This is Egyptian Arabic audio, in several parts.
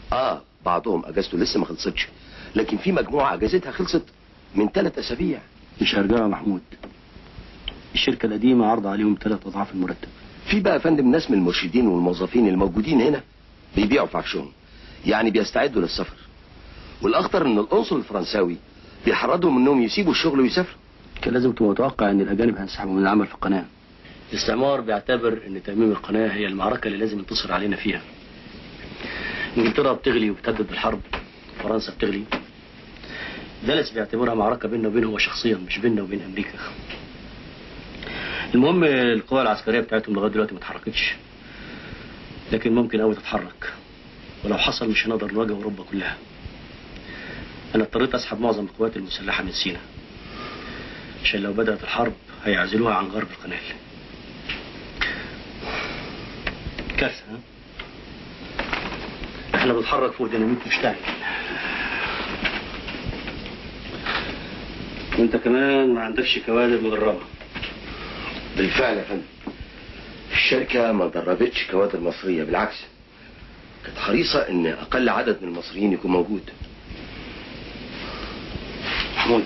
اه بعضهم اجازته لسه ما خلصتش لكن في مجموعه اجازتها خلصت من ثلاث اسابيع مش هرجعوا يا محمود الشركة القديمة عرض عليهم ثلاث أضعاف المرتب في بقى يا فندم ناس من المرشدين والموظفين الموجودين هنا بيبيعوا في عفشهم يعني بيستعدوا للسفر والاخطر ان القنصل الفرنساوي بيحرضهم انهم يسيبوا الشغل ويسافروا كان لازم تبقى متوقع ان الاجانب هينسحبوا من العمل في القناه الاستعمار بيعتبر ان تاميم القناه هي المعركه اللي لازم ينتصر علينا فيها انجلترا بتغلي وبتهدد بالحرب فرنسا بتغلي دالاس بيعتبرها معركه بيننا وبينه هو شخصيا مش بيننا وبين امريكا المهم القوى العسكريه بتاعتهم لغايه دلوقتي ما اتحركتش لكن ممكن قوي تتحرك ولو حصل مش هنقدر نواجه اوروبا كلها انا اضطريت اسحب معظم القوات المسلحه من سيناء عشان لو بدأت الحرب هيعزلوها عن غرب القناة كارثة ها؟ احنا بنتحرك فوق ديناميت مشتعل وانت كمان ما عندكش كوادر مدربة بالفعل يا فندم الشركه ما دربتش كوادر مصريه بالعكس كانت حريصه ان اقل عدد من المصريين يكون موجود محمود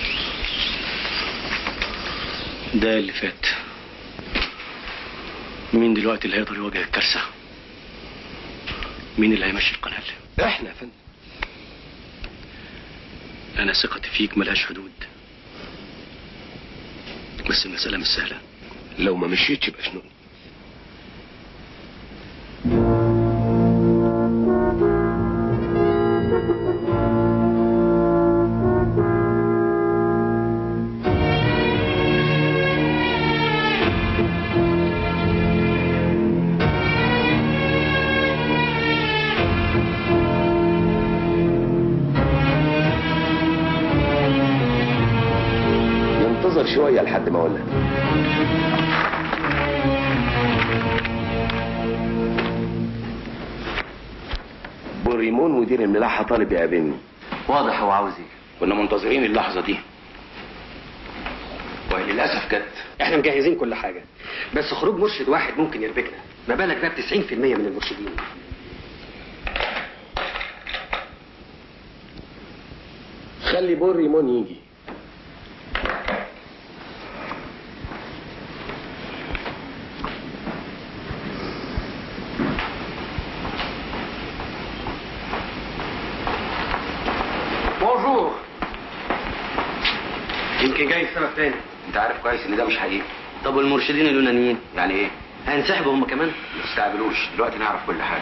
ده اللي فات مين دلوقتي اللي هيقدر يواجه الكارثة مين اللي هيمشي القناة احنا يا فندم أنا ثقتي فيك ملهاش حدود بس المسألة مش سهلة لو ما مشيتش يبقى شنو ننتظر شويه لحد ما اقول لك بوريمون مدير الملاحه طالب يقابلني واضح هو عاوز ايه كنا منتظرين اللحظه دي وللاسف جت احنا مجهزين كل حاجه بس خروج مرشد واحد ممكن يربكنا ما بالك بقى ب 90% من المرشدين خلي بوريمون يجي بونجور يمكن جاي سبب تاني انت عارف كويس ان ده مش حقيقي طب والمرشدين اليونانيين يعني ايه هينسحبوا هم كمان ما تستعجلوش دلوقتي نعرف كل حاجه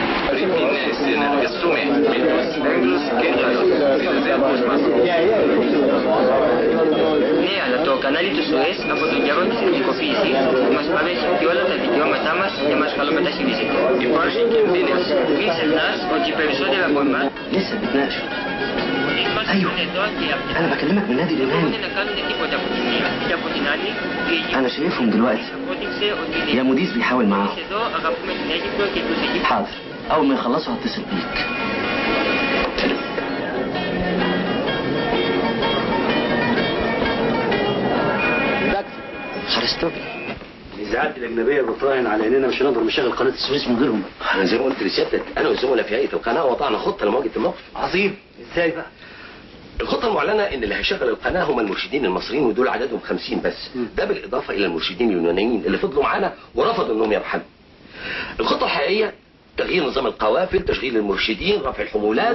Ναι, αλλά το κανάλι του Σουέζ από τον καιρό της εθνικοποίησης μας παρέχει και όλα τα δικαιώματά μας και μας καλομεταχειρίζεται. Υπάρχει κινδύνος. Μην ξεχνάς ότι οι περισσότεροι από εμάς لسه بتناقشوا υπάρχουν εδώ και انا بكلمك من نادي δεν اليونان να κάνουν τίποτα από τη μία και από την άλλη η Αίγυπτος انا شايفهم دلوقتي απόδειξε ότι يا مديس بيحاول εμείς معاهم εδώ αγαπούμε την Αίγυπτο και τους Αιγύπτιους. حاضر اول ما يخلصوا هتصل بيك خرستوبي الإذاعات الأجنبية بتراهن على إننا مش هنقدر نشغل قناة السويس من غيرهم انا زي ما قلت لسيادتك انا والزملاء في هيئه القناه وضعنا خطه لمواجهه الموقف عظيم ازاي بقى الخطه المعلنه ان اللي هيشغل القناه هم المرشدين المصريين ودول عددهم 50 بس ده بالاضافه الى المرشدين اليونانيين اللي فضلوا معانا ورفضوا انهم يرحلوا الخطه الحقيقيه تغيير نظام القوافل تشغيل المرشدين رفع الحمولات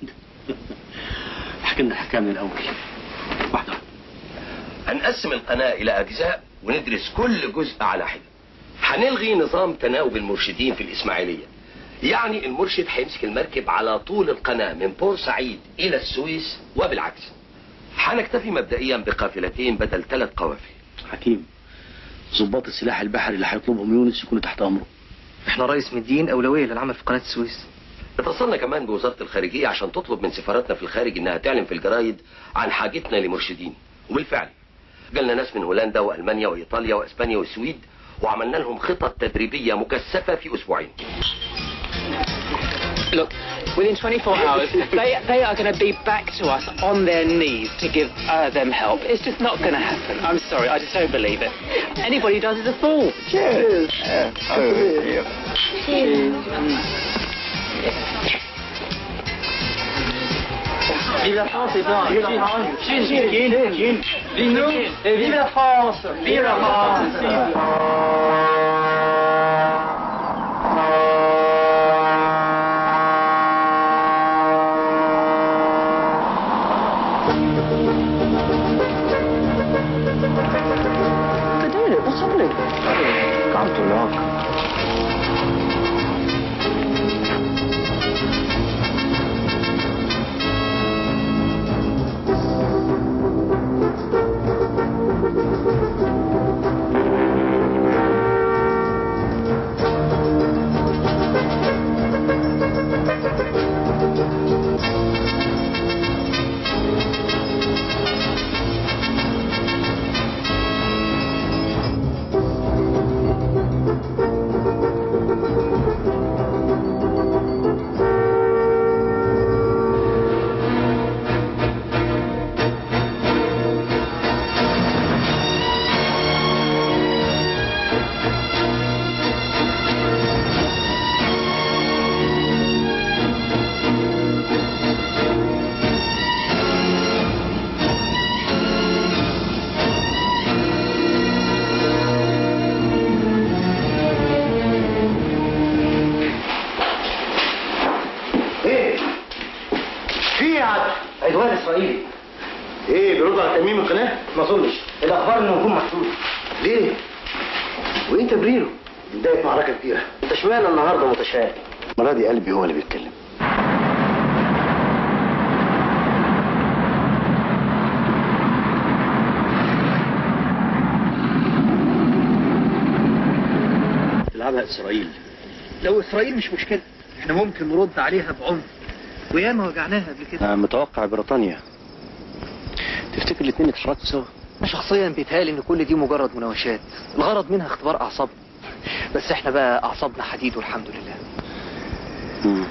حكي لنا الحكاية من الأول واحدة هنقسم القناة إلى أجزاء وندرس كل جزء على حدة هنلغي نظام تناوب المرشدين في الإسماعيلية يعني المرشد هيمسك المركب على طول القناة من بورسعيد إلى السويس وبالعكس هنكتفي مبدئيا بقافلتين بدل ثلاث قوافل حكيم ضباط السلاح البحري اللي هيطلبهم يونس يكونوا تحت أمره احنا رئيس مدين اولويه للعمل في قناه السويس اتصلنا كمان بوزارة الخارجية عشان تطلب من سفاراتنا في الخارج إنها تعلن في الجرايد عن حاجتنا لمرشدين وبالفعل جالنا ناس من هولندا وألمانيا وإيطاليا وإسبانيا والسويد وعملنا لهم خطط تدريبية مكثفة في أسبوعين Look, within 24 hours, they, they are going to be back to us on their knees to give uh, them help. It's just not going to happen. I'm sorry, I just don't believe it. Anybody who does is a fool. Vive la France et toi Vive la France Chine, Chine, Chine, Chine. Vive nous et vive la France Vive la France عدوان اسرائيلي ايه بيردوا على تأميم القناة؟ ما اظنش الاخبار انه هجوم محدود ليه؟ وايه تبريره؟ بداية معركة كبيرة انت اشمعنى النهارده متشائم؟ المرة دي قلبي هو اللي بيتكلم تلعبها اسرائيل لو اسرائيل مش مشكله احنا ممكن نرد عليها بعنف وياما وجعناها قبل كده انا متوقع بريطانيا تفتكر الاثنين يتحركوا سوا؟ انا شخصيا بيتهيألي ان كل دي مجرد مناوشات الغرض منها اختبار اعصابنا بس احنا بقى اعصابنا حديد والحمد لله مم.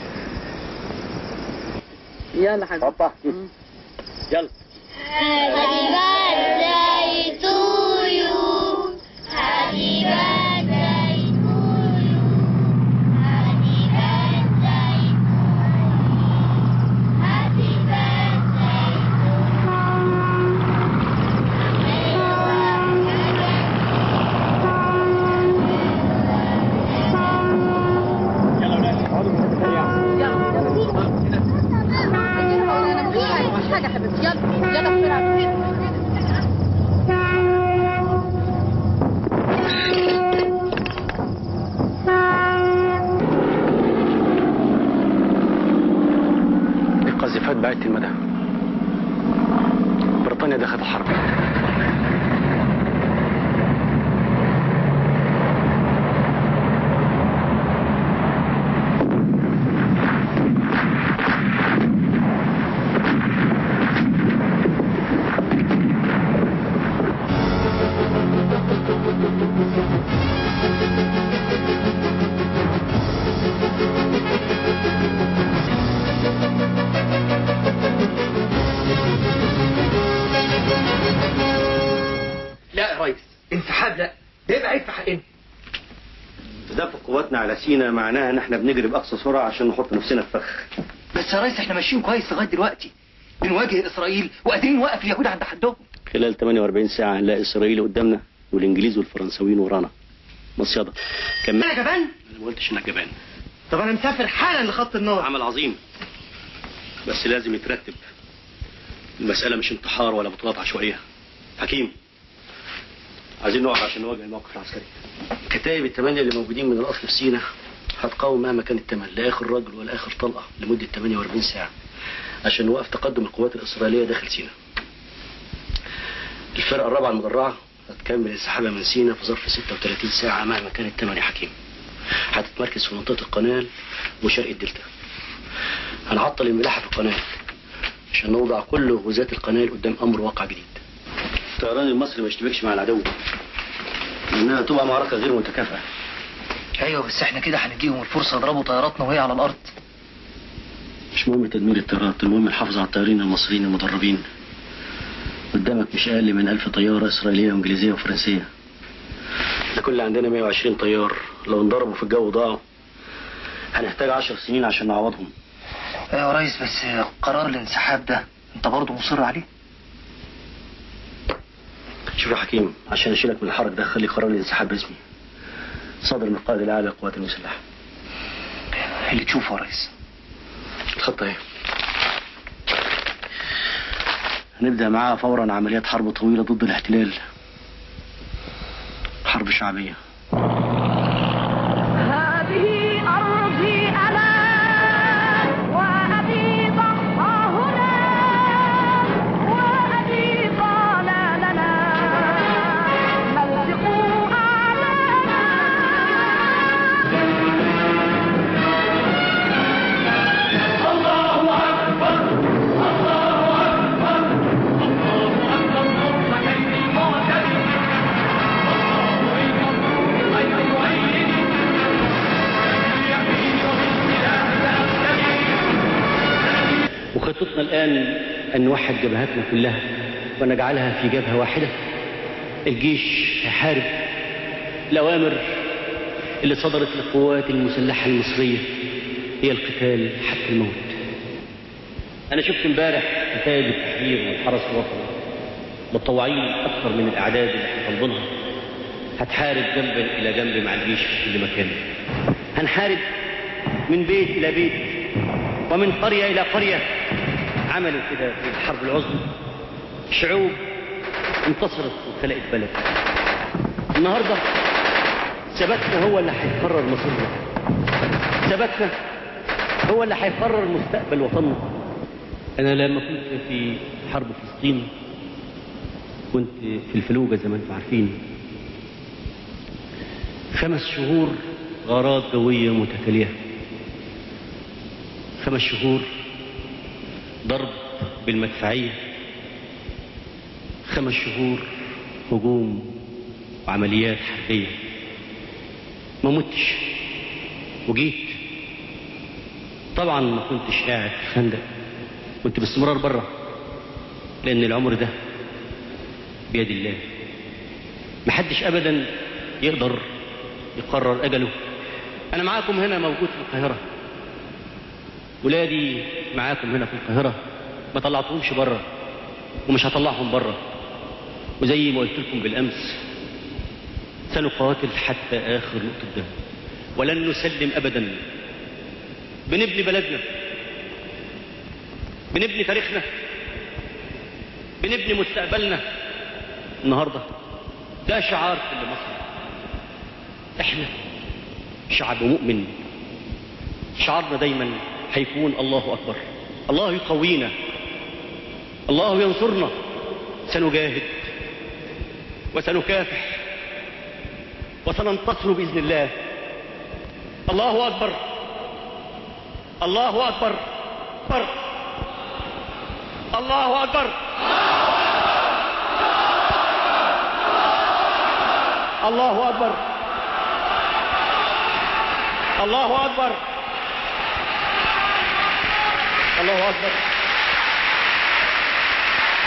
يلا حبيبي هوبا يلا Happy birthday to you. Happy birthday to you. Happy birthday to you. Happy birthday مش حاجة حبيبتي يلا يلا بسرعة القذيفات بعيدة المدى بريطانيا دخلت الحرب لا يا ريس انسحاب لا ابعد في حقنا تدفق قواتنا على سينا معناها ان احنا بنجري باقصى سرعه عشان نحط نفسنا في فخ بس يا ريس احنا ماشيين كويس لغايه دلوقتي بنواجه اسرائيل وقادرين نوقف اليهود عند حدهم خلال 48 ساعه هنلاقي اسرائيل قدامنا والانجليز والفرنساويين ورانا مصيده كمل انا جبان انا ما قلتش انك جبان طب انا مسافر حالا لخط النار عمل عظيم بس لازم يترتب المسألة مش انتحار ولا بطولات عشوائية حكيم عايزين نقعد عشان نواجه الموقف العسكري كتائب الثمانية اللي موجودين من الأصل في سينا هتقاوم مهما كان الثمن لا آخر رجل ولا آخر طلقة لمدة 48 ساعة عشان نوقف تقدم القوات الإسرائيلية داخل سينا الفرقة الرابعة المدرعة هتكمل انسحابها من سينا في ظرف 36 ساعة مهما كان الثمن يا حكيم هتتمركز في منطقة القنال وشرق الدلتا هنعطل الملاحة في القناة عشان نوضع كل غزاة القناة قدام أمر واقع جديد الطيران المصري ما يشتبكش مع العدو لأنها تبقى معركة غير متكافئة ايوه بس احنا كده هنديهم الفرصه يضربوا طياراتنا وهي على الارض مش مهم تدمير الطيارات المهم الحفاظ على الطيارين المصريين المدربين قدامك مش أقل من ألف طيارة إسرائيلية وإنجليزية وفرنسية ده كل عندنا 120 طيار لو انضربوا في الجو ضاعوا هنحتاج عشر سنين عشان نعوضهم يا ريس بس قرار الانسحاب ده انت برضه مصر عليه شوف يا حكيم عشان اشيلك من الحرج ده خلي قرار الانسحاب باسمي صادر من القائد الاعلى للقوات المسلحه اللي تشوفه يا ريس الخطه اهي هنبدا معاها فورا عمليات حرب طويله ضد الاحتلال حرب شعبيه هذه أرضي أنا وأبي ضحى هنا وأبي قال لنا مزقوا أعلانا وخطتنا الآن أن نوحد جبهاتنا كلها ونجعلها في جبهة واحدة الجيش هيحارب الأوامر اللي صدرت للقوات المسلحة المصرية هي القتال حتى الموت أنا شفت امبارح كتائب التحرير والحرس الوطني متطوعين أكثر من الأعداد اللي احنا طالبينها هتحارب جنبا إلى جنب مع الجيش في كل مكان هنحارب من بيت إلى بيت ومن قرية إلى قرية عملوا كده في الحرب العظمى شعوب انتصرت وخلقت بلد النهاردة ثباتنا هو اللي هيقرر مصيرنا ثباتنا هو اللي هيقرر مستقبل وطننا أنا لما كنت في حرب فلسطين كنت في الفلوجة زي ما انتم عارفين خمس شهور غارات جوية متتالية خمس شهور ضرب بالمدفعية خمس شهور هجوم وعمليات حربية ما متش وجيت طبعا ما كنتش قاعد في خندق كنت باستمرار بره لأن العمر ده بيد الله محدش أبدا يقدر يقرر أجله أنا معاكم هنا موجود في القاهرة ولادي معاكم هنا في القاهرة ما طلعتهمش بره ومش هطلعهم بره وزي ما قلت لكم بالأمس سنقاتل حتى آخر نقطة دم ولن نسلم أبدا بنبني بلدنا بنبني تاريخنا بنبني مستقبلنا النهاردة ده شعار كل مصر احنا شعب مؤمن شعارنا دايما هيكون الله أكبر الله يقوينا الله ينصرنا سنجاهد وسنكافح وسننتصر بإذن الله الله أكبر الله أكبر أكبر الله أكبر الله أكبر الله أكبر الله أكبر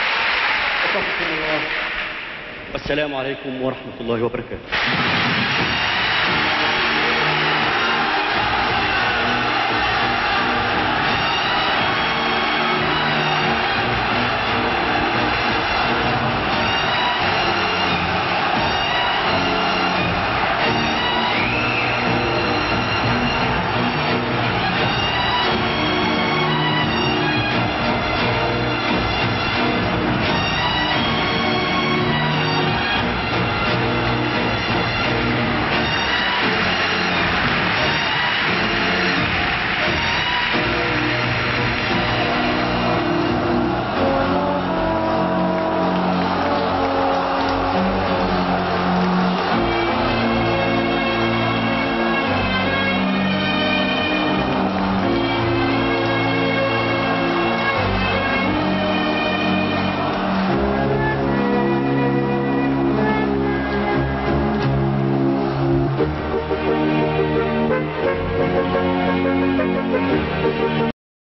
أستغفر الله والسلام عليكم ورحمة الله وبركاته